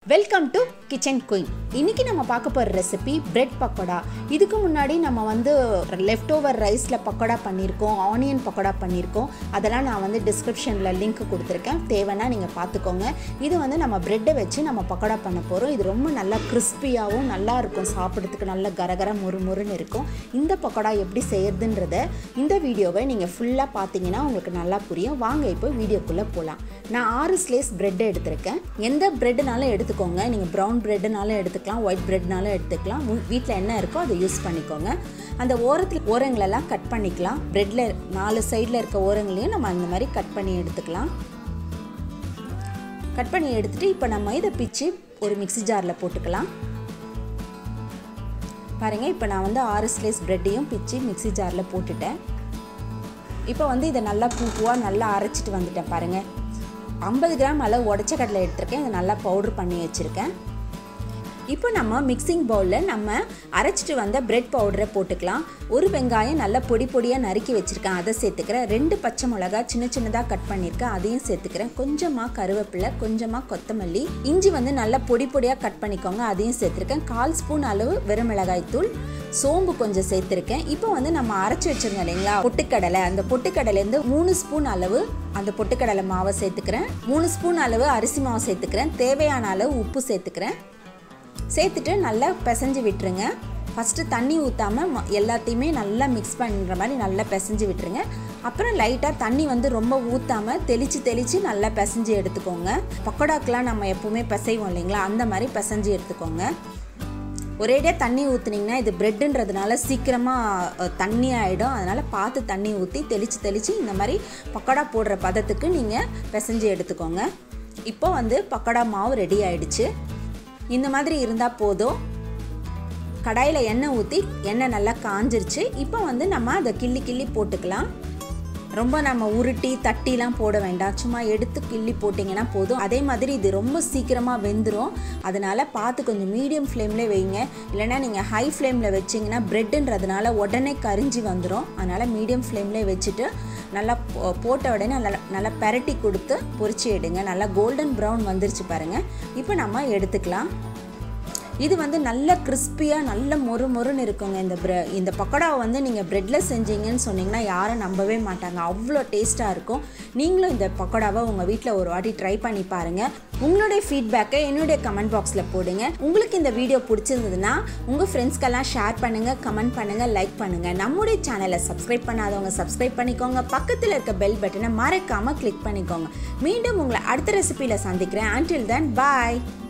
welcome to kitchen queen இன்னைக்கு நம்ம பார்க்க போகிற ரெசிபி பிரெட் பக்கோடா இதுக்கு முன்னாடி நம்ம வந்து லெஃப்ட் ஓவர் ரைஸில் பக்கோடா பண்ணியிருக்கோம் ஆனியன் பக்கோடா பண்ணியிருக்கோம் அதெல்லாம் நான் வந்து டிஸ்கிரிப்ஷனில் லிங்க் கொடுத்துருக்கேன் தேவைன்னா நீங்கள் பார்த்துக்கோங்க இது வந்து நம்ம பிரெட்டை வச்சு நம்ம பக்கோடா பண்ண போகிறோம் இது ரொம்ப நல்லா கிறிஸ்பியாகவும் நல்லா இருக்கும் சாப்பிட்றதுக்கு நல்ல கரகர முறுமுறுன்னு இருக்கும் இந்த பக்கோடா எப்படி செய்யறதுன்றத இந்த வீடியோவை நீங்கள் ஃபுல்லாக பார்த்தீங்கன்னா உங்களுக்கு நல்லா புரியும் வாங்க இப்போ வீடியோக்குள்ளே போகலாம் நான் ஆறு ஸ்லேஸ் பிரெட் எடுத்திருக்கேன் எந்த பிரெட்னாலும் எடுத்துக்கோங்க நீங்கள் ப்ரௌன் பிரெட்னாலும் எடுத்துக்கலாம் ஒயிட் பிரெட்னாலும் எடுத்துக்கலாம் வீட்டில் என்ன இருக்கோ அதை யூஸ் பண்ணிக்கோங்க அந்த ஓரத்தில் ஓரங்களெல்லாம் கட் பண்ணிக்கலாம் பிரெட்டில் நாலு சைடில் இருக்க ஓரங்களையும் நம்ம அந்த மாதிரி கட் பண்ணி எடுத்துக்கலாம் கட் பண்ணி எடுத்துகிட்டு இப்போ நம்ம இதை பிச்சு ஒரு மிக்சி ஜாரில் போட்டுக்கலாம் பாருங்கள் இப்போ நான் வந்து ஆறு ஸ்லைஸ் ப்ரெட்டையும் பிச்சு மிக்சி ஜாரில் போட்டுட்டேன் இப்போ வந்து இதை நல்லா பூ பூவாக நல்லா அரைச்சிட்டு வந்துட்டேன் பாருங்கள் ஐம்பது கிராம் அளவு உடச்ச கடலை எடுத்திருக்கேன் இதை நல்லா பவுட்ரு பண்ணி வச்சுருக்கேன் இப்போ நம்ம மிக்சிங் பவுலில் நம்ம அரைச்சிட்டு வந்த பிரெட் பவுடரை போட்டுக்கலாம் ஒரு வெங்காயம் நல்லா பொடி பொடியாக நறுக்கி வச்சுருக்கேன் அதை சேர்த்துக்கிறேன் ரெண்டு பச்சை மிளகா சின்ன சின்னதாக கட் பண்ணியிருக்கேன் அதையும் சேர்த்துக்கிறேன் கொஞ்சமாக கருவேப்பிலை கொஞ்சமாக கொத்தமல்லி இஞ்சி வந்து நல்லா பொடி பொடியாக கட் பண்ணிக்கோங்க அதையும் சேர்த்துருக்கேன் கால் ஸ்பூன் அளவு வெறும் மிளகாய் தூள் சோம்பு கொஞ்சம் சேர்த்துருக்கேன் இப்போ வந்து நம்ம அரைச்சி வச்சுருந்தோம் இல்லைங்களா பொட்டுக்கடலை அந்த பொட்டுக்கடலேருந்து மூணு ஸ்பூன் அளவு அந்த பொட்டுக்கடலை மாவை சேர்த்துக்கிறேன் மூணு ஸ்பூன் அளவு அரிசி மாவு சேர்த்துக்கிறேன் தேவையான அளவு உப்பு சேர்த்துக்கிறேன் சேர்த்துட்டு நல்லா பிசைஞ்சு விட்டுருங்க ஃபஸ்ட்டு தண்ணி ஊற்றாமல் எல்லாத்தையுமே நல்லா மிக்ஸ் பண்ணுற மாதிரி நல்லா பிசைஞ்சு விட்டுருங்க அப்புறம் லைட்டாக தண்ணி வந்து ரொம்ப ஊற்றாமல் தெளித்து தெளித்து நல்லா பிசைஞ்சு எடுத்துக்கோங்க பக்கோடாக்கெலாம் நம்ம எப்போவுமே பிசைவோம் இல்லைங்களா அந்த மாதிரி பிசைஞ்சு எடுத்துக்கோங்க ஒரேடியாக தண்ணி ஊற்றுனீங்கன்னா இது ப்ரெட்டுன்றதுனால சீக்கிரமாக தண்ணி ஆகிடும் அதனால் பார்த்து தண்ணி ஊற்றி தெளித்து தெளித்து இந்த மாதிரி பக்கோடா போடுற பதத்துக்கு நீங்கள் பிசைஞ்சு எடுத்துக்கோங்க இப்போ வந்து பக்கோடா மாவு ரெடி ஆயிடுச்சு இந்த மாதிரி இருந்தால் போதும் கடாயில் எண்ணெய் ஊற்றி எண்ணெய் நல்லா காஞ்சிருச்சு இப்போ வந்து நம்ம அதை கிள்ளி கிள்ளி போட்டுக்கலாம் ரொம்ப நம்ம உருட்டி தட்டிலாம் போட வேண்டாம் சும்மா எடுத்து கிள்ளி போட்டிங்கன்னா போதும் அதே மாதிரி இது ரொம்ப சீக்கிரமாக வெந்துடும் அதனால் பார்த்து கொஞ்சம் மீடியம் ஃப்ளேமில் வைங்க இல்லைனா நீங்கள் ஹை ஃப்ளேமில் வச்சிங்கன்னா ப்ரெட்டுன்றதுனால உடனே கரிஞ்சி வந்துடும் அதனால் மீடியம் ஃப்ளேமில் வச்சுட்டு நல்லா போட்ட உடனே நல்லா நல்லா பெரட்டி கொடுத்து பொரிச்சு எடுங்க நல்லா கோல்டன் ப்ரௌன் வந்துருச்சு பாருங்கள் இப்போ நம்ம எடுத்துக்கலாம் இது வந்து நல்ல கிறிஸ்பியாக நல்ல மொறு மொறுன்னு இருக்குங்க இந்த ப்ரெ இந்த பக்கோடாவை வந்து நீங்கள் ப்ரெட்டில் செஞ்சீங்கன்னு சொன்னீங்கன்னா யாரும் நம்பவே மாட்டாங்க அவ்வளோ டேஸ்ட்டாக இருக்கும் நீங்களும் இந்த பக்கோடாவை உங்கள் வீட்டில் ஒரு வாட்டி ட்ரை பண்ணி பாருங்கள் உங்களுடைய ஃபீட்பேக்கை என்னுடைய கமெண்ட் பாக்ஸில் போடுங்க உங்களுக்கு இந்த வீடியோ பிடிச்சிருந்ததுன்னா உங்கள் ஃப்ரெண்ட்ஸ்க்கெல்லாம் ஷேர் பண்ணுங்கள் கமெண்ட் பண்ணுங்கள் லைக் பண்ணுங்கள் நம்முடைய சேனலை சப்ஸ்கிரைப் பண்ணாதவங்க சப்ஸ்கிரைப் பண்ணிக்கோங்க பக்கத்தில் இருக்க பெல் பட்டனை மறக்காமல் கிளிக் பண்ணிக்கோங்க மீண்டும் உங்களை அடுத்த ரெசிபியில் சந்திக்கிறேன் அன்டில் தென் பாய்